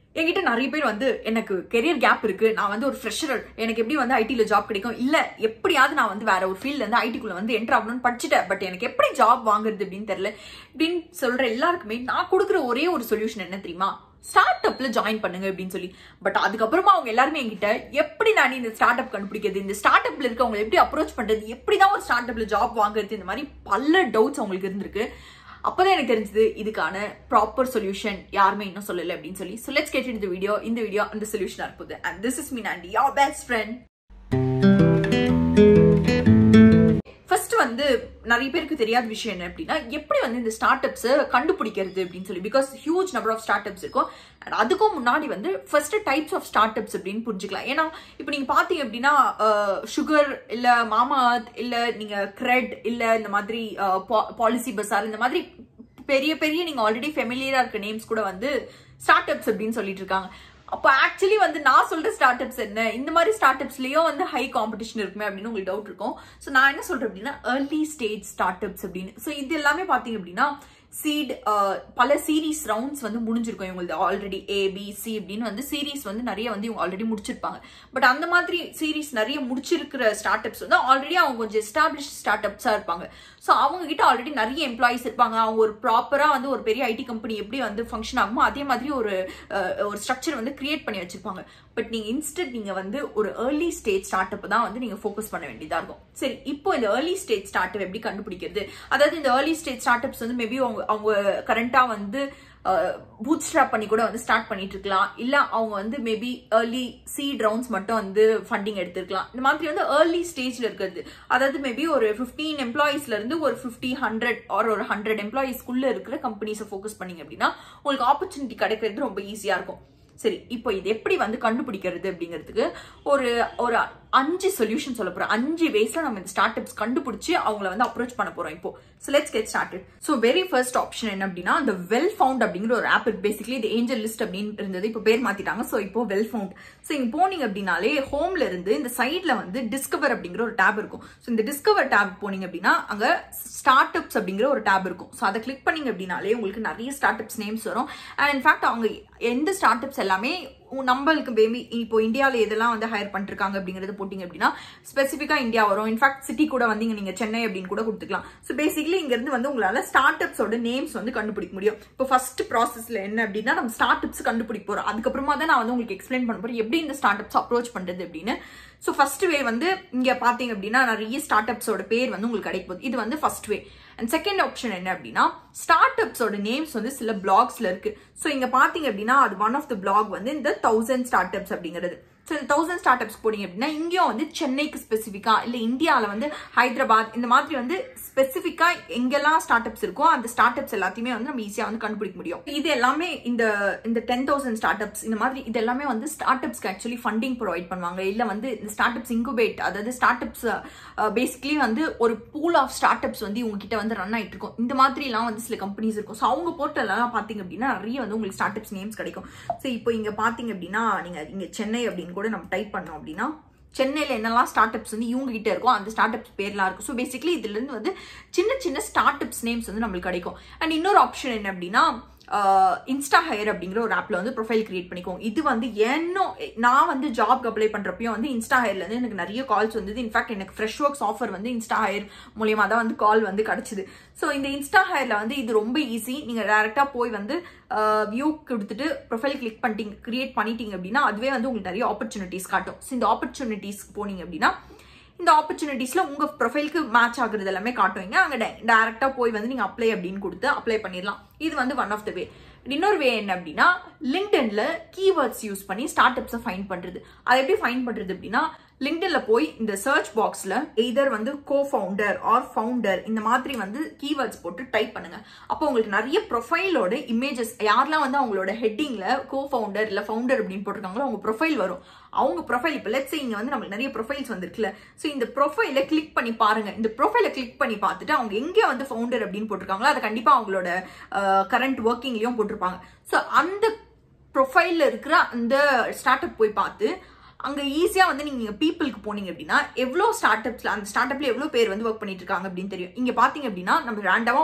என்கிட்ட நிறைய பேர் வந்து எனக்கு கெரியர் கேப் இருக்கு நான் வந்து ஒரு ஃப்ரெஷர் எனக்கு எப்படி வந்து ஐடில ஜாப் கிடைக்கும் இல்ல எப்படியாவது நான் வந்து வேற ஒரு ஃபீல்ட்ல இருந்து ஐடிக்குள்ள வந்து என்டர் ஆகணும்னு படிச்சுட்டேன் பட் எனக்கு எப்படி ஜாப் வாங்குறது அப்படின்னு தெரியல அப்படின்னு சொல்ற எல்லாருக்குமே நான் கொடுக்குற ஒரே ஒரு சொல்யூஷன் என்ன தெரியுமா ஸ்டார்ட் அப்ல ஜாயின் பண்ணுங்க அப்படின்னு சொல்லி பட் அதுக்கப்புறமா அவங்க எல்லாருமே என்கிட்ட எப்படி நான் இந்த ஸ்டார்ட் அப் கண்டுபிடிக்கிறது இந்த ஸ்டார்ட் அப்ல இருக்கவங்க எப்படி அப்ரோச் பண்றது எப்படிதான் ஒரு ஸ்டார்ட் அப்ல ஜாப் வாங்குறது இந்த மாதிரி பல டவுட்ஸ் அவங்களுக்கு இருந்திருக்கு அப்பதான் எனக்கு தெரிஞ்சது இதுக்கான ப்ராப்பர் சொல்யூஷன் யாருமே இன்னும் சொல்லல அப்படின்னு சொல்லி ஸோ லெட்ஸ் கெட் இந்த வீடியோ இந்த வீடியோ அந்த சொல்யூஷனா இருப்பது அண்ட் திஸ் இஸ் மீன் and your best friend first வந்து நிறைய பேருக்கு தெரியாத விஷயம் என்ன அப்படின்னா எப்படி வந்து இந்த ஸ்டார்ட் அப்ஸ் கண்டுபிடிக்கிறது அப்படின்னு சொல்லி because huge number of startups இருக்கும் அண்ட் அதுக்கும் முன்னாடி வந்து first types of startups அப்படின்னு புரிஞ்சுக்கலாம் ஏன்னா இப்போ நீங்க பாத்தீங்க அப்படின்னா சுகர் இல்ல மாமா இல்ல நீங்க கிரெட் இல்ல இந்த மாதிரி பாலிசி பசார் இந்த மாதிரி பெரிய பெரிய நீங்க ஆல்ரெடி ஃபெமிலியரா இருக்க நேம்ஸ் கூட வந்து ஸ்டார்ட் அப்ஸ் அப்படின்னு சொல்லிட்டு இருக்காங்க அப்போ ஆக்சுவலி வந்து நான் சொல்ற ஸ்டார்ட் அப்ஸ் என்ன இந்த மாதிரி ஸ்டார்ட் அப்ஸ்லயும் வந்து ஹை காம்படிஷன் இருக்குமே அப்படின்னு உங்களுக்கு டவுட் இருக்கும் ஸோ நான் என்ன சொல்றேன் அப்படின்னா ஏர்லி ஸ்டேஜ் ஸ்டார்ட் அப்ஸ் அப்படின்னு ஸோ இது எல்லாமே பாத்தீங்க அப்படின்னா சீட் பல சீரீஸ் ரவுண்ட்ஸ் வந்து முடிஞ்சிருக்கும் இவங்களுக்கு ஆல்ரெடி ஏ பி சி அப்படின்னு வந்து சீரீஸ் வந்து நிறைய வந்து இவங்க ஆல்ரெடி முடிச்சிருப்பாங்க பட் அந்த மாதிரி சீரீஸ் நிறைய முடிச்சிருக்கிற ஸ்டார்ட் அப்ஸ் வந்து ஆல்ரெடி அவங்க கொஞ்சம் எஸ்டாப்ளிஷ் ஸ்டார்ட் அப்ஸா இருப்பாங்க ஸோ அவங்க கிட்ட ஆல்ரெடி நிறைய எம்ப்ளாயிஸ் இருப்பாங்க அவங்க ஒரு ப்ராப்பரா வந்து ஒரு பெரிய ஐடி கம்பெனி எப்படி வந்து ஃபங்க்ஷன் ஆகுமோ அதே மாதிரி ஒரு ஒரு ஸ்ட்ரக்சர் வந்து கிரியேட் பண்ணி வச்சிருப்பாங்க பட் நீங்க இன்ஸ்டன்ட் நீங்க வந்து ஒரு ஏர்லி ஸ்டேஜ் ஸ்டார்ட் அப் தான் வந்து நீங்க ஃபோக்கஸ் பண்ண வேண்டியதா இருக்கும் சரி இப்போ இந்த ஏர்லி ஸ்டேஜ் ஸ்டார்ட் அப் எப்படி கண்டுபிடிக்கிறது அதாவது இந்த ஏர்லி ஸ்டேஜ் ஸ்டார்ட் அப்ஸ் வந்து மேபி அவங்க அவங்க கரண்டா வந்து பூத் ஸ்ட்ராப் பண்ணி கூட வந்து ஸ்டார்ட் பண்ணிட்டு இருக்கலாம் இல்ல அவங்க வந்து மேபி ஏர்லி சீட் ரவுண்ட்ஸ் மட்டும் வந்து ஃபண்டிங் எடுத்திருக்கலாம் இந்த மாதிரி வந்து ஏர்லி ஸ்டேஜ்ல இருக்கிறது அதாவது மேபி ஒரு ஃபிஃப்டீன் எம்ப்ளாயிஸ்ல இருந்து ஒரு ஃபிஃப்டி ஹண்ட்ரட் ஆர் ஒரு ஹண்ட்ரட் எம்ப்ளாயிஸ்க்குள்ள இருக்கிற கம்பெனிஸை ஃபோக்கஸ் பண்ணீங்க அப்படின்னா உங்களுக்கு ஆப்பர்ச்சுனிட்டி கிடைக்கிறது ரொம்ப ஈஸியா இருக்கும் சரி இப்போ இது எப்படி வந்து கண்டுபிடிக்கிறது அப்படிங்கிறதுக்கு ஒரு ஒரு அஞ்சு சொல்யூஷன் சொல்ல போறோம் அஞ்சு வேஸ்ல நம்ம இந்த ஸ்டார்ட் அப்ஸ் கண்டுபிடிச்சு அவங்கள வந்து அப்ரோச் பண்ண போறோம் இப்போ so let's get started so very first option என்ன அப்படின்னா இந்த வெல் ஃபவுண்ட் அப்படிங்கிற ஒரு ஆப் பேசிக்கலி இது ஏஞ்சல் லிஸ்ட் அப்படின்னு இருந்தது இப்போ பேர் மாத்திட்டாங்க ஸோ இப்போ வெல் ஃபவுண்ட் ஸோ இங்க போனீங்க அப்படின்னாலே ஹோம்ல இருந்து இந்த சைட்ல வந்து டிஸ்கவர் அப்படிங்கிற ஒரு டேப் இருக்கும் ஸோ இந்த டிஸ்கவர் டேப் போனீங்க அப்படின்னா அங்க ஸ்டார்ட் அப்ஸ் அப்படிங்கிற ஒரு டேப் இருக்கும் ஸோ அதை கிளிக் பண்ணீங்க அப்படின்னாலே உங்களுக்கு நிறைய ஸ்டார்ட் அப்ஸ் நேம்ஸ் வரும் அண்ட் இன்ஃபேக்ட் அவங்க எந்த ஸ்டார்ட் அப்ஸ் எல்லாமே நம்மளுக்கு பேபி இப்போ இந்தியாவில் எதெல்லாம் வந்து ஹையர் பண்ணிருக்காங்க அப்படிங்கறது போட்டிங்க அப்படின்னா ஸ்பெசிஃபிக்கா இந்தியா வரும் இன்ஃபேக்ட் சிட்டி கூட வந்து நீங்க சென்னை அப்படின்னு கூட கொடுத்துக்கலாம் ஸோ பேசிக்கலி இங்க இருந்து வந்து உங்களால ஸ்டார்ட் அப்ஸோட நேம்ஸ் வந்து கண்டுபிடிக்க முடியும் இப்போ ஃபர்ஸ்ட் ப்ராசஸ்ல என்ன அப்படின்னா நம்ம ஸ்டார்ட் அப்ஸ் கண்டுபிடிக்க போறோம் அதுக்கப்புறமா தான் நான் வந்து உங்களுக்கு எக்ஸ்பிளைன் பண்ண போறேன் எப்படி இந்த ஸ்டார்ட் அப்ஸ் அப்ரோச் பண்றது அப்படின்னு ஸோ ஃபர்ஸ்ட் வே வந்து இங்க பாத்தீங்க அப்படின்னா நிறைய ஸ்டார்ட் அப்ஸோட பேர் வந்து உங்களுக்கு கிடைக்கும் போகுது இது வந்து first way and second option என்ன அப்படின்னா ஸ்டார்ட் அப்ஸோட நேம்ஸ் வந்து சில பிளாக்ஸ்ல இருக்கு ஸோ இங்க பாத்தீங்க அப்படின்னா அது ஒன் ஆஃப் த பிளாக் வந்து இந்த தௌசண்ட் ஸ்டார்ட் அப்ஸ் அப்படிங்கிறது ஸோ இந்த தௌசண்ட் ஸ்டார்ட் அப்ஸ் போனீங்க அப்படின்னா இங்கேயும் வந்து சென்னைக்கு ஸ்பெசிஃபிக்கா இல்ல இந்தியாவில் வந்து ஹைதராபாத் இந்த மாதிரி வந்து ஸ்பெசிஃபிக்கா எங்கெல்லாம் ஸ்டார்ட் அப்ஸ் இருக்கோ அந்த ஸ்டார்ட் அப்ஸ் எல்லாத்தையுமே வந்து நம்ம ஈஸியா வந்து கண்டுபிடிக்க முடியும் இது எல்லாமே இந்த இந்த டென் தௌசண்ட் ஸ்டார்ட் அப்ஸ் இந்த மாதிரி இது எல்லாமே வந்து ஸ்டார்ட் அப்ஸ்க்கு ஆக்சுவலி ஃபண்டிங் ப்ரொவைட் பண்ணுவாங்க இல்ல வந்து இந்த ஸ்டார்ட் அப்ஸ் இன்குபேட் அதாவது ஸ்டார்ட் அப்ஸ் பேசிக்கலி வந்து ஒரு பூல் ஆஃப் ஸ்டார்ட் அப்ஸ் வந்து உங்ககிட்ட வந்து ரன் ஆயிட்டு இருக்கும் இந்த மாதிரி எல்லாம் வந்து சில கம்பெனிஸ் இருக்கும் ஸோ அவங்க போர்ட்டல்லாம் பாத்தீங்க அப்படின்னா நிறைய வந்து உங்களுக்கு ஸ்டார்ட் அப்ஸ் நேம்ஸ் கிடைக்கும் ஸோ இப்போ இங்க பாத்தீங்க அப்படின்னா நீங்க இங்க சென்னை அப்படின்னு கூட நம்ம டைப் பண்ணோம் அப்படின்னா சென்னையில் என்னெல்லாம் ஸ்டார்ட் அப்ஸ் வந்து இவங்க கிட்ட இருக்கும் அந்த ஸ்டார்ட் அப்ஸ் பேர்லாம் இருக்கும் ஸோ பேசிக்கலி இதுல இருந்து வந்து சின்ன சின்ன ஸ்டார்ட் அப்ஸ் நேம்ஸ் வந்து நம்மளுக்கு கிடைக்கும் அண்ட் இன்னொரு ஆப்ஷன் என்ன அப்படின்னா இன்ஸ்டா ஹையர் அப்படிங்கிற ஒரு ஆப்ல வந்து ப்ரொஃபைல் கிரியேட் பண்ணிக்கோங்க இது வந்து என்ன நான் வந்து ஜாப் அப்ளை பண்றப்பயும் வந்து இன்ஸ்டா ஹையர்ல இருந்து எனக்கு நிறைய கால்ஸ் வந்தது இன்ஃபேக்ட் எனக்கு ஃப்ரெஷ் ஒர்க்ஸ் ஆஃபர் வந்து இன்ஸ்டா ஹையர் மூலியமா தான் வந்து கால் வந்து கிடைச்சது ஸோ இந்த இன்ஸ்டா ஹையர்ல வந்து இது ரொம்ப ஈஸி நீங்க டேரக்டா போய் வந்து வியூ கொடுத்துட்டு ப்ரொஃபைல் கிளிக் பண்ணிட்டீங்க கிரியேட் பண்ணிட்டீங்க அப்படின்னா அதுவே வந்து உங்களுக்கு நிறைய ஆப்பர்ச்சுனிட்டிஸ் காட்டும் ஸோ இந்த ஆப்பர்ச்சுனிட்டிஸ் போனீங்க அப்படின்னா இந்த ஆப்பர்ச்சுனிட்டிஸ்ல உங்க ப்ரொஃபைலுக்கு மேட்ச் ஆகுறது எல்லாமே காட்டுவீங்க அங்க டைரக்டா போய் வந்து நீங்க அப்ளை அப்படின்னு கொடுத்து அப்ளை பண்ணிடலாம் இது வந்து ஒன் ஆஃப் த வே இன்னொரு வே என்ன அப்படின்னா லிங்க்டன்ல கீவேர்ட்ஸ் யூஸ் பண்ணி ஸ்டார்ட் அப்ஸை ஃபைன் பண்றது அதை எப்படி ஃபைன் பண்றது அப்படின்னா லிங்க்டன்ல போய் இந்த சர்ச் பாக்ஸ்ல எய்தர் வந்து கோ ஃபவுண்டர் ஆர் ஃபவுண்டர் இந்த மாதிரி வந்து கீவேர்ட்ஸ் போட்டு டைப் பண்ணுங்க அப்போ உங்களுக்கு நிறைய ப்ரொஃபைலோட இமேஜஸ் யாரெல்லாம் வந்து அவங்களோட ஹெட்டிங்ல கோ ஃபவுண்டர் இல்ல ஃபவுண்டர் அப்படின்னு போட்டிருக்காங்களோ அவங்க ப்ரொஃபைல் வரும் அவங்க ப்ரொஃபைல் இப்போ லெட்ஸ் இங்க வந்து நமக்கு நிறைய ப்ரொஃபைல்ஸ் வந்திருக்குல்ல ஸோ இந்த ப்ரொஃபைல கிளிக் பண்ணி பாருங்க இந்த ப்ரொஃபைல கிளிக் பண்ணி பார்த்துட்டு அவங்க எங்கே வந்து ஃபவுண்டர் அப்படின்னு போட்டிருக்காங்களோ அதை கண்டிப்பா அவங்களோட கரண்ட் ஒர்க்கிங்லயும் போட்டிருப்பாங்க ஸோ அந்த ப்ரொஃபைல்ல இருக்கிற அந்த ஸ்டார்ட் அப் போய் பார்த்து அங்க ஈஸியா வந்து நீங்க பீப்புளுக்கு போனீங்க அப்படின்னா எவ்வளவு ஸ்டார்ட் அப்ஸ்ல அந்த ஸ்டார்ட் அப்ல எவ்வளவு பேர் வந்து ஒர்க் பண்ணிட்டு இருக்காங்க அப்படின்னு தெரியும் இங்க பாத்தீங்க அப்படின்னா நம்ம ரேண்டமா ஒரு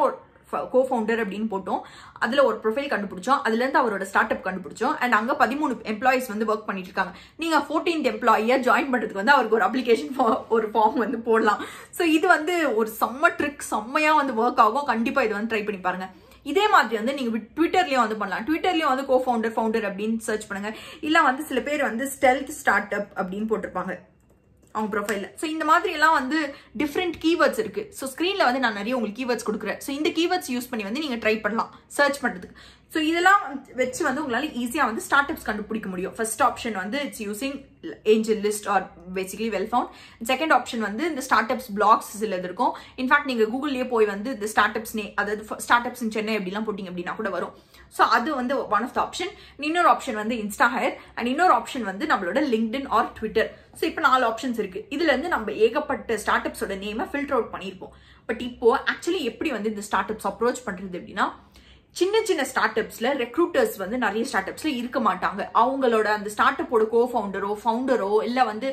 கோ ஃபவுண்டர் அப்படின்னு போட்டோம் அதுல ஒரு ப்ரொஃபைல் கண்டுபிடிச்சோம் அதுல இருந்து அவரோட ஸ்டார்ட் அப் கண்டுபிடிச்சோம் அண்ட் அங்க பதிமூணு எம்ப்ளாயிஸ் வந்து ஒர்க் பண்ணிட்டு இருக்காங்க நீங்க ஃபோர்டீன்த் எம்ப்ளாயியா ஜாயின் பண்றதுக்கு வந்து அவருக்கு ஒரு அப்ளிகேஷன் ஒரு ஃபார்ம் வந்து போடலாம் ஸோ இது வந்து ஒரு செம்ம ட்ரிக் செம்மையா வந்து ஒர்க் ஆகும் கண்டிப்பா இது வந்து ட்ரை பண்ணி பாருங்க இதே மாதிரி வந்து நீங்க ட்விட்டர்லயும் வந்து பண்ணலாம் ட்விட்டர்லயும் வந்து கோ ஃபவுண்டர் ஃபவுண்டர் அப்படின்னு சர்ச் பண்ணுங்க இல்ல வந்து சில பேர் வந்து ஸ்டெல்த் ஸ்டார்ட் அப் அப்படின்னு போட்டிருப்பாங்க அவங்க ப்ரொஃபைல்ல ஸோ இந்த மாதிரி எல்லாம் வந்து டிஃப்ரெண்ட் கீவேர்ட்ஸ் இருக்கு ஸோ ஸ்க்ரீன்ல வந்து நான் நிறைய உங்களுக்கு கீவேர்ட்ஸ் கொடுக்குறேன் ஸோ இந்த கீவேர்ட்ஸ் யூஸ் பண்ணி வந்து நீங்க ட்ரை பண்ணலாம் சர்ச் பண்றதுக்கு ஸோ இதெல்லாம் வச்சு வந்து உங்களால ஈஸியா வந்து ஸ்டார்ட் அப்ஸ் கண்டுபிடிக்க முடியும் ஃபர்ஸ்ட் ஆப்ஷன் வந்து it's using AngelList or basically Wellfound second option வந்து இந்த ஸ்டார்ட் அப்ஸ் பிளாக்ஸ் சில இது இருக்கும் இன்ஃபேக்ட் நீங்க கூகுள்லயே போய் வந்து இந்த ஸ்டார்ட் அப்ஸ் நே அதாவது ஸ்டார்ட் அப்ஸ் சென்னை அப்படிலாம் போட்டிங்க அப்படின்னா கூட வரும் ஸோ அது வந்து ஒன் ஆஃப் த ஆப்ஷன் இன்னொரு ஆப்ஷன் வந்து இன்ஸ்டா ஹயர் அண்ட் இன்னொரு ஆப்ஷன் வந்து நம்மளோட லிங்க்டின் ஆர் ட்விட்டர் ஸோ இப்போ நாலு ஆப்ஷன்ஸ் இருக்கு இதுல இருந்து நம்ம ஏகப்பட்ட ஸ்டார்ட் அப்ஸோட நேமை ஃபில்டர் அவுட் பண்ணியிருப்போம் பட் இப்போ ஆக்சுவலி எப்படி வந்து இந்த ஸ்டார்ட் அப்ஸ் அப்ரோச் பண்றது அப்படின்னா சின்ன சின்ன ஸ்டார்ட் அப்ஸ்ல ரெக்ரூட்டர்ஸ் வந்து நிறைய ஸ்டார்ட் அப்ஸ்ல இருக்க மாட்டாங்க அவங்களோட அந்த ஸ்டார்ட் அப்போட கோ ஃபவுண்டரோ ஃபவுண்டரோ இல்ல வந்து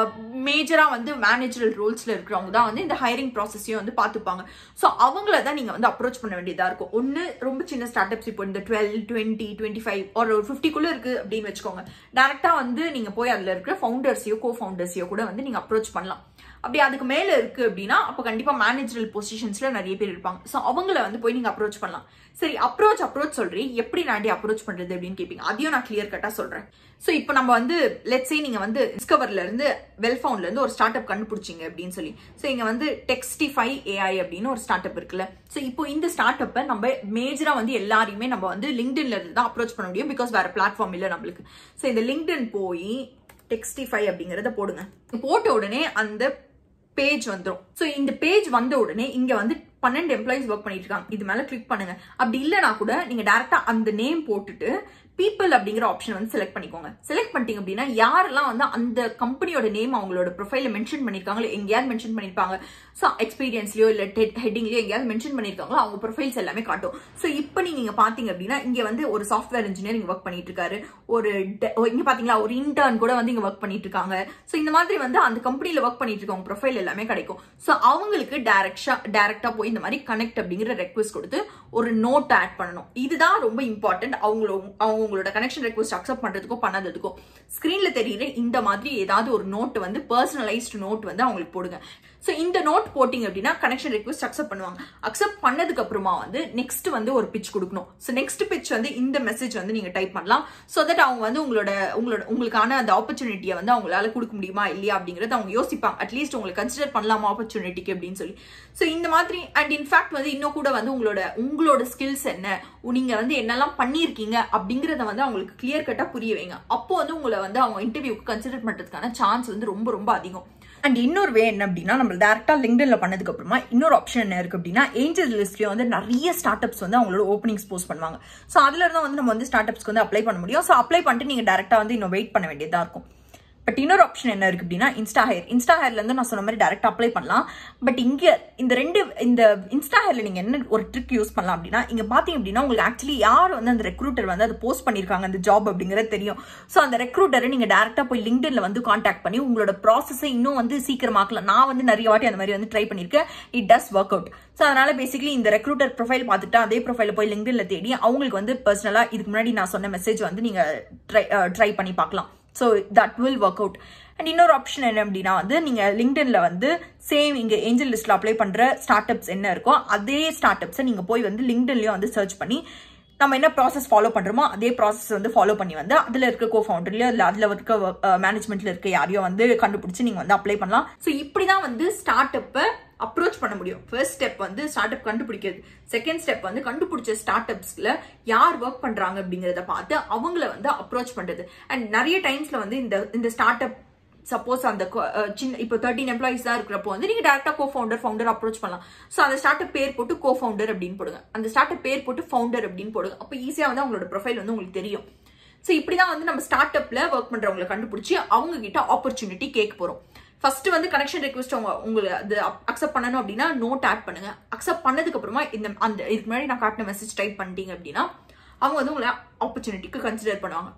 மேஜரா வந்து மேனேஜரல் ரோல்ஸ்ல இருக்கிறவங்க தான் வந்து இந்த ஹையரிங் ப்ராசஸையும் வந்து பார்த்துப்பாங்க ஸோ அவங்கள தான் நீங்க வந்து அப்ரோச் பண்ண வேண்டியதா இருக்கும் ஒன்னு ரொம்ப சின்ன ஸ்டார்ட் அப்ஸ் இப்போ இந்த டுவெல் டுவெண்ட்டி டுவெண்ட்டி ஃபைவ் ஒரு ஃபிஃப்டிக்குள்ள இருக்கு அப்படின்னு வச்சுக்கோங்க டேரக்டா வந்து நீங்க போய் அதுல இருக்கிற ஃபவுண்டர்ஸையோ கோ ஃபவுண்டர்ஸையோ கூட வந்து நீங்க அப்ரோச் பண்ணலாம் அப்படி அதுக்கு மேல இருக்கு அப்படின்னா அப்போ கண்டிப்பா மேனேஜரல் பொசிஷன்ஸ்ல நிறைய பேர் இருப்பாங்க ஸோ அவங்கள வந்து போய் நீங்க அப்ரோச் பண்ணலாம் சரி அப்ரோச் அப்ரோச் சொல்றேன் எப்படி நாண்டி அப்ரோச் பண்றது அப்படின்னு கேட்பீங்க அதையும் நான் கிளியர் கட்டா சொல்றேன் ஸோ இப்போ நம்ம வந்து லெட்ஸே நீங்க வந்து டிஸ்கவர்ல இருந்து வெல்ஃபவுண்ட்ல இருந்து ஒரு ஸ்டார்ட் அப் கண்டுபிடிச்சிங்க அப்படின்னு சொல்லி ஸோ இங்க வந்து டெக்ஸ்டிஃபை ஏஐ அப்படின்னு ஒரு ஸ்டார்ட் அப் இருக்குல்ல ஸோ இப்போ இந்த ஸ்டார்ட் அப்பை நம்ம மேஜரா வந்து எல்லாரையுமே நம்ம வந்து லிங்க்டின்ல இருந்து தான் அப்ரோச் பண்ண முடியும் பிகாஸ் வேற பிளாட்ஃபார்ம் இல்லை நம்மளுக்கு ஸோ இந்த லிங்க்டின் போய் டெக்ஸ்டிஃபை அப்படிங்கறத போடுங்க போட்ட உடனே அந்த பேஜ் வந்துடும் ஸோ இந்த பேஜ் வந்த உடனே இங்க வந்து பன்னெண்டு எம்ப்ளாயிஸ் ஒர்க் பண்ணிட்டு இருக்காங்க இது மேல கிளிக் பண்ணுங்க அப்படி இல்லைனா கூட நீங்க டேரக்டா அந்த நேம் போட்டுட்டு பீப்புள் அப்படிங்கிற ஆப்ஷன் வந்து செலக்ட் பண்ணிக்கோங்க செலக்ட் பண்ணிட்டீங்க அப்படின்னா யாரெல்லாம் வந்து அந்த கம்பெனியோட நேம் அவங்களோட ப்ரொஃபைல மென்ஷன் பண்ணிருக்காங்களோ எங்கேயாவது மென்ஷன் பண்ணிருப்பாங்க ஸோ எக்ஸ்பீரியன்ஸ்லயோ இல்ல ஹெட்டிங்லயோ எங்கேயாவது மென்ஷன் பண்ணிருக்காங்களோ அவங்க ப்ரொஃபைல்ஸ் எல்லாமே காட்டும் ஸோ இப்போ நீங்க பாத்தீங்க அப்படின்னா இங்க வந்து ஒரு சாஃப்ட்வேர் இன்ஜினியர் இங்க ஒர்க் பண்ணிட்டு இருக்காரு ஒரு இங்க பாத்தீங்களா ஒரு இன்டர்ன் கூட வந்து இங்க ஒர்க் பண்ணிட்டு இருக்காங்க ஸோ இந்த மாதிரி வந்து அந்த கம்பெனில ஒர்க் பண்ணிட்டு இருக்கவங்க ப்ரொஃபைல் எல்லாமே கிடைக்கும் ஸோ அவங்களுக்கு டேரக்டா டேரக்டா போய் இந்த மாதிரி கனெக்ட் அப்படிங்கிற ரெக்வஸ்ட் கொடுத்து ஒரு நோட் ஆட் பண்ணணும் இதுதான் ரொம்ப இம்பார்ட்டன்ட் அவங்களோ அவங்களோட கனெக்ஷன் ரெக்வஸ்ட் அக்செப்ட் பண்றதுக்கோ பண்ணாததுக்கோ ஸ்கிரீன்ல தெரியுற இந்த மாதிரி ஏதாவது ஒரு நோட் வந்து பர்சனலைஸ்டு நோட் வந்து அவங்களுக்கு போடுங்க ஸோ இந்த நோட் போட்டிங்க அப்படின்னா கனெக்ஷன் ரெக்வஸ்ட் அக்செப்ட் பண்ணுவாங்க அக்செப்ட் பண்ணதுக்கு அப்புறமா வந்து நெக்ஸ்ட் வந்து ஒரு பிச் கொடுக்கணும் ஸோ நெக்ஸ்ட் பிச் வந்து இந்த மெசேஜ் வந்து நீங்க டைப் பண்ணலாம் ஸோ தட் அவங்க வந்து உங்களோட உங்களோட உங்களுக்கான அந்த ஆப்பர்ச்சுனிட்டியை வந்து அவங்களால கொடுக்க முடியுமா இல்லையா அப்படிங்கறத அவங்க யோசிப்பாங்க அட்லீஸ்ட் உங்களுக்கு கன்சிடர் பண்ணலாமா ஆப்பர்ச்சுனிட்டிக்கு அப்படின்னு சொல்லி ஸோ இந்த மாதிரி அண்ட் இன்ஃபேக்ட் வந்து இன்னும் கூட வந்து உங்களோட உங்களோட ஸ்கில்ஸ் என்ன நீங்க வந்து என்னெல்லாம் பண்ணியிருக்கீங்க அப்படிங்கறத வந்து அவங்களுக்கு கிளியர் கட்டா புரிய வைங்க அப்போ வந்து உங்களை வந்து அவங்க இன்டர்வியூக்கு கன்சிடர் பண்றதுக்கான சான்ஸ் வந்து ரொம்ப ரொம்ப அதிகம் அண்ட் இன்னொரு வே என்ன அப்படின்னா நம்ம டேரக்டா லிங்க்டின்ல பண்ணதுக்கு அப்புறமா இன்னொரு ஆப்ஷன் என்ன இருக்கு அப்படின்னா ஏஞ்சல் லிஸ்ட்லயும் வந்து நிறைய ஸ்டார்ட் அப்ஸ் வந்து அவங்களோட ஓப்பனிங்ஸ் போஸ்ட் பண்ணுவாங்க ஸோ அதுல இருந்தா வந்து நம்ம வந்து ஸ்டார்ட் அப்ஸ்க்கு வந்து அப்ளை பண்ண முடியும் ஸோ அப்ளை பண்ணிட்டு நீங்க டேரக்டா வந்து இன்னும் வெயிட் பண்ண வேண்டியதா இருக்கும் பட் இன்னொரு ஆப்ஷன் என்ன இருக்கு அப்படின்னா இன்ஸ்டா ஹேர் இன்ஸ்டா ஹேர்ல இருந்து நான் சொன்ன மாதிரி டேரக்ட் அப்ளை பண்ணலாம் பட் இங்க இந்த ரெண்டு இந்த இன்ஸ்டா ஹேர்ல நீங்க என்ன ஒரு ட்ரிக் யூஸ் பண்ணலாம் அப்படின்னா இங்க பாத்தீங்க அப்படின்னா உங்களுக்கு ஆக்சுவலி யார் வந்து அந்த ரெக்ரூட்டர் வந்து அதை போஸ்ட் பண்ணிருக்காங்க அந்த ஜாப் அப்படிங்கறது தெரியும் ஸோ அந்த ரெக்ரூட்டரை நீங்க டேரக்டா போய் லிங்க்டின்ல வந்து காண்டாக்ட் பண்ணி உங்களோட ப்ராசஸை இன்னும் வந்து சீக்கிரமாக்கலாம் நான் வந்து நிறைய வாட்டி அந்த மாதிரி வந்து ட்ரை பண்ணிருக்கேன் it does work out so அதனால பேசிக்கலி இந்த ரெக்ரூட்டர் ப்ரொஃபைல் பார்த்துட்டு அதே ப்ரொஃபைல போய் லிங்க்டின்ல தேடி அவங்களுக்கு வந்து பர்சனலா இதுக்கு முன்னாடி நான் சொன்ன மெசேஜ் வந்து நீங்க ட்ரை ட்ரை பண்ணி பார்க்கலாம் so that will work out and இன்னொரு ஆப்ஷன் என்ன அப்படின்னா வந்து நீங்க லிங்க்டின்ல வந்து சேம் இங்க ஏஞ்சல் லிஸ்ட்ல அப்ளை பண்ற ஸ்டார்ட் அப்ஸ் என்ன இருக்கோ அதே ஸ்டார்ட் அப்ஸை நீங்க போய் வந்து லிங்க்டின்லயும் வந்து சர்ச் பண்ணி நம்ம என்ன ப்ராசஸ் ஃபாலோ பண்றோமோ அதே ப்ராசஸ் வந்து ஃபாலோ பண்ணி வந்து அதுல இருக்க கோ ஃபவுண்டர்லயோ இல்ல அதுல இருக்க மேனேஜ்மெண்ட்ல இருக்க யாரையோ வந்து கண்டுபிடிச்சு நீங்க வந்து அப்ளை பண்ணலாம் ஸோ இப்படிதான் வந்து ஸ்டார்ட் அப்பை அப்ரோச் பண்ண முடியும் ஃபர்ஸ்ட் ஸ்டெப் வந்து ஸ்டார்ட் அப் கண்டுபிடிக்கிறது செகண்ட் ஸ்டெப் வந்து கண்டுபிடிச்ச ஸ்டார்ட் அப்ஸ்ல யார் ஒர்க் பண்றாங்க அப்படிங்கறத பார்த்து அவங்கள வந்து அப்ரோச் பண்றது அண்ட் நிறைய டைம்ஸ்ல வந்து இந்த இந்த ஸ்டார்ட் அப் சப்போஸ் அந்த சின்ன இப்போ தேர்ட்டின் எம்ப்ளாயிஸ் தான் இருக்கிறப்போ வந்து நீங்க டேரக்டா கோ ஃபவுண்டர் ஃபவுண்டர் அப்ரோச் பண்ணலாம் ஸோ அந்த ஸ்டார்ட் அப் பேர் போட்டு கோ ஃபவுண்டர் அப்படின்னு போடுங்க அந்த ஸ்டார்ட் அப் பேர் போட்டு ஃபவுண்டர் அப்படின்னு போடுங்க அப்போ ஈஸியா வந்து அவங்களோட ப்ரொஃபைல் வந்து உங்களுக்கு தெரியும் ஸோ இப்படிதான் வந்து நம்ம ஸ்டார்ட் அப்ல ஒர்க் பண்றவங்களை கண்டுபிடிச்சி அவங்க கிட்ட ஆப்பர்ச்சுனிட்டி கேட்க போறோம் ஃபர்ஸ்ட் வந்து கனெக்ஷன் ரெக்வஸ்ட் அவங்க உங்களுக்கு அது அக்செப்ட் பண்ணணும் அப்படின்னா நோட் ஆட் பண்ணுங்க அக்செப்ட் பண்ணதுக்கு அப்புறமா இந்த அந்த இதுக்கு முன்னாடி நான் காட்டின மெசேஜ் டைப் பண்ணிட்டீங்க அப்படின்னா அவங்க வந்து உங்களை ஆப்பர்ச்சுனிட்டிக்கு கன்சிடர் பண்ணுவாங்க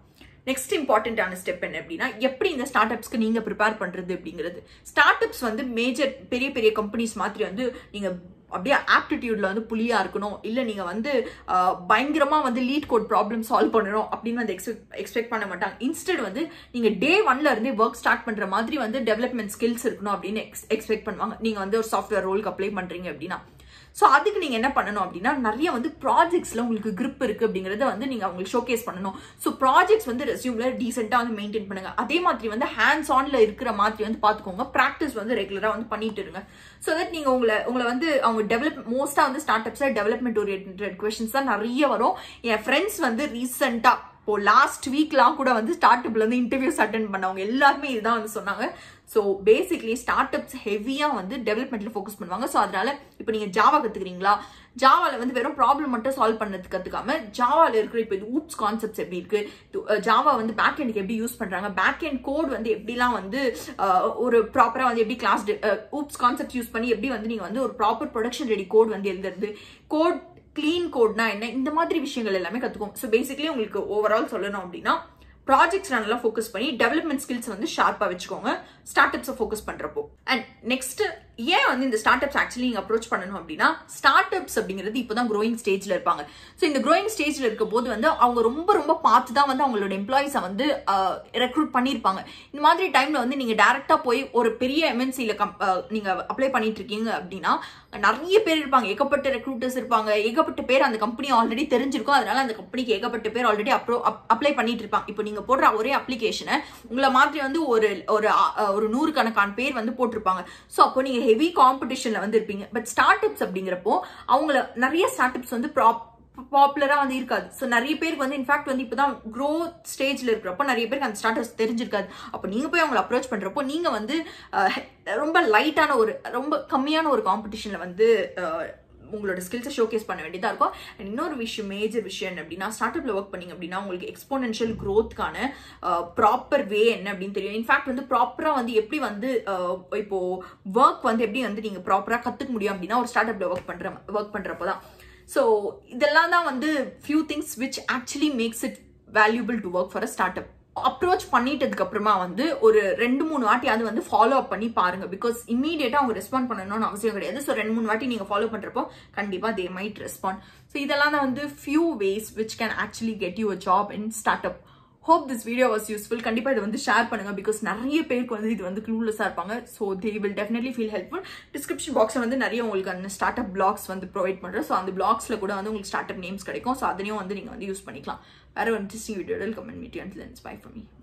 நெக்ஸ்ட் இம்பார்ட்டன்டான ஸ்டெப் என்ன அப்படின்னா எப்படி இந்த ஸ்டார்ட் அப்ஸ்க்கு நீங்க ப்ரிப்பேர் பண்றது அப்படிங்கிறது ஸ்டார்ட் அப்ஸ் வந்து மேஜர் பெரிய பெரிய கம்பெனிஸ் மாதிரி வந்து நீங்க அப்படியே ஆப்டிடியூட்ல வந்து புலியா இருக்கணும் இல்ல நீங்க வந்து ஆஹ், பயங்கரமா வந்து லீட் கோட் ப்ராப்ளம் சால்வ் பண்ணணும் அப்படின்னு வந்து எக்ஸ்பெக்ட் பண்ண மாட்டாங்க இன்ஸ்டெட் வந்து நீங்க டே ஒன்ல இருந்தே ஒர்க் ஸ்டார்ட் பண்ற மாதிரி வந்து டெவலப்மெண்ட் ஸ்கில்ஸ் இருக்கணும் அப்படின்னு எக்ஸ்பெக்ட் பண்ணுவாங்க நீங்க வந்து ஒரு சாஃப்ட்வேர் ரோலுக்கு அப்ளை பண்றீங்க அப்படின்னா ஸோ அதுக்கு நீங்க என்ன பண்ணணும் அப்படின்னா நிறைய வந்து ப்ராஜெக்ட்ஸ்ல உங்களுக்கு grip இருக்கு அப்படிங்கறத வந்து நீங்க அவங்களுக்கு ஷோகேஸ் பண்ணணும் ஸோ ப்ராஜெக்ட்ஸ் வந்து ரெஸ்யூம்ல டீசெண்டா வந்து மெயின்டைன் பண்ணுங்க அதே மாதிரி வந்து ஹேண்ட்ஸ் ஆன்ல இருக்கிற மாதிரி வந்து பாத்துக்கோங்க ப்ராக்டிஸ் வந்து ரெகுலரா வந்து பண்ணிட்டு இருங்க ஸோ தட் நீங்க உங்களை உங்களை வந்து அவங்க டெவலப் மோஸ்டா வந்து ஸ்டார்ட் அப்ஸ்ல டெவலப்மெண்ட் ஓரியன்ட் கொஸ்டின்ஸ் தான் நிறைய வரும் என் ஃப்ரெண்ட்ஸ் வந்து ரீசெண்டா இப்போ லாஸ்ட் வீக்லாம் கூட வந்து ஸ்டார்ட் அப்ல வந்து இன்டர்வியூஸ் அட்டன் பண்ணவங்க எல்லாருமே இதுதான் வந்து சொன்னாங்க ஸோ பேசிக்லி ஸ்டார்ட் அப்ஸ் ஹெவியா வந்து டெவலப்மெண்ட்ல ஃபோக்கஸ் பண்ணுவாங்க ஸோ அதனால இப்போ நீங்க ஜாவா கத்துக்கிறீங்களா ஜாவால வந்து வெறும் ப்ராப்ளம் மட்டும் சால்வ் பண்ணது கத்துக்காம ஜாவால இருக்கிற இப்போ இது ஊப்ஸ் கான்செப்ட்ஸ் எப்படி இருக்கு ஜாவா வந்து பேக் எண்டுக்கு எப்படி யூஸ் பண்றாங்க பேக் எண்ட் கோட் வந்து எப்படிலாம் வந்து அஹ், ஒரு ப்ராப்பரா வந்து எப்படி கிளாஸ் ஊப்ஸ் கான்செப்ட் யூஸ் பண்ணி எப்படி வந்து நீங்க வந்து ஒரு ப்ராப்பர் ப்ரொடக்ஷன் ரெடி கோட் வந்து எழுதுறது கோட் க்ளீன் கோட்னா என்ன இந்த மாதிரி விஷயங்கள் எல்லாமே கத்துக்கும் ஸோ பேசிக்கலி உங்களுக்கு ஓவரால் சொல்லணும் அப்படின்னா ப்ராஜெக்ட்ஸ் நல்லா ஃபோக்கஸ் பண்ணி டெவலப்மெண்ட் ஸ்கில்ஸ் வந்து ஷார்ப்பா வச்சுக்கோங்க ஸ்டார்ட் அப்ஸை ஃபோக்கஸ் பண்றப்போ அண்ட் நெக்ஸ்ட் ஏன் வந்து இந்த ஸ்டார்ட் அப்ஸ் ஆக்சுவலி நீங்க அப்ரோச் பண்ணணும் அப்படின்னா ஸ்டார்ட் அப்ஸ் அப்படிங்கிறது இப்போதான் க்ரோயிங் ஸ்டேஜ்ல இருப்பாங்க ஸோ இந்த க்ரோயிங் ஸ்டேஜ்ல இருக்க போது வந்து அவங்க ரொம்ப ரொம்ப பார்த்து தான் வந்து அவங்களோட எம்ப்ளாயிஸை வந்து ரெக்ரூட் பண்ணியிருப்பாங்க இந்த மாதிரி டைம்ல வந்து நீங்க டைரக்டா போய் ஒரு பெரிய எம்என்சியில நீங்க அப்ளை பண்ணிட்டு இருக்கீங்க அப்படின்னா நிறைய பேர் இருப்பாங்க ஏகப்பட்ட ரெக்ரூட்டர்ஸ் இருப்பாங்க ஏகப்பட்ட பேர் அந்த கம்பெனி ஆல்ரெடி தெரிஞ்சிருக்கும் அதனால அந்த கம்பெனிக்கு ஏகப்பட்ட பேர் ஆல்ரெடி அப்ரோ அப்ளை பண்ணிட்டு இருப்பாங்க இப்போ நீங்க போடுற ஒரே அப்ளிகேஷனை உங்களை மாதிரி வந்து ஒரு ஒரு அ, ஒரு நூறுக்கணக்கான பேர் வந்து போட்டிருப்பாங்க ஸோ அப்போ நீங்க ஹெவி காம்படிஷன்ல வந்து இருப்பீங்க பட் ஸ்டார்ட் அப்ஸ் அப்படிங்கிறப்போ அவங்கள நிறைய ஸ்டார்ட் அப்ஸ் வந்து ப்ராப் பாப்புலரா வந்து இருக்காது ஸோ நிறைய பேருக்கு வந்து இன்ஃபேக்ட் வந்து இப்போதான் க்ரோத் ஸ்டேஜ்ல இருக்கிறப்போ நிறைய பேருக்கு அந்த ஸ்டார்டர்ஸ் தெரிஞ்சிருக்காது அப்போ நீங்க போய் அவங்களை அப்ரோச் பண்றப்போ நீங்க வந்து அஹ், ரொம்ப லைட்டான ஒரு ரொம்ப கம்மியான ஒரு காம்படிஷன்ல வந்து அஹ், உங்களோட ஸ்கில்ஸை ஷோகேஸ் பண்ண வேண்டியதா இருக்கும் And இன்னொரு விஷயம் மேஜர் விஷயம் என்ன அப்படின்னா ஸ்டார்ட் அப்ல ஒர்க் பண்ணீங்க அப்படின்னா உங்களுக்கு எக்ஸ்போனென்ஷியல் க்ரோத்க்கான ப்ராப்பர் வே என்ன அப்படின்னு தெரியும் இன்ஃபேக்ட் வந்து ப்ராப்பரா வந்து எப்படி வந்து அஹ், இப்போ ஒர்க் வந்து எப்படி வந்து நீங்க ப்ராப்பரா கத்துக்க முடியும் அப்படின்னா ஒரு ஸ்டார்ட் அப்ல ஒர்க் பண்ற ஒர்க் பண்றப்போ தான் ஸோ இதெல்லாம் தான் வந்து few things which actually makes it valuable to work for a startup approach பண்ணிட்டதுக்கு அப்புறமா வந்து ஒரு ரெண்டு மூணு வாட்டி அது வந்து ஃபாலோ அப் பண்ணி பாருங்க பிகாஸ் இமீடியட்டா அவங்க ரெஸ்பாண்ட் பண்ணணும்னு அவசியம் கிடையாது ஸோ ரெண்டு மூணு வாட்டி நீங்க ஃபாலோ பண்றப்போ கண்டிப்பா தே மைட் ரெஸ்பாண்ட் ஸோ இதெல்லாம் தான் வந்து few ways which can actually get you a job in startup hope this video was useful கண்டிப்பா இதை வந்து ஷேர் பண்ணுங்க பிகாஸ் நிறைய பேருக்கு வந்து இது வந்து க்ளூலெஸ்ஸாக இருப்பாங்க so they will definitely feel helpful description பாக்ஸில் வந்து நிறைய உங்களுக்கு அந்த ஸ்டார்ட் அப் பிளாக்ஸ் வந்து ப்ரொவைட் பண்ணுறோம் ஸோ அந்த பிளாக்ஸில் கூட வந்து உங்களுக்கு ஸ்டார்ட் அப் நேம்ஸ் கிடைக்கும் ஸோ அதையும் வந்து நீங்கள் வந்து யூஸ் பண்ணிக்கலாம் வேற ஒரு இன்ட்ரெஸ்டிங் வீடியோவில் comment meet and lens bye for me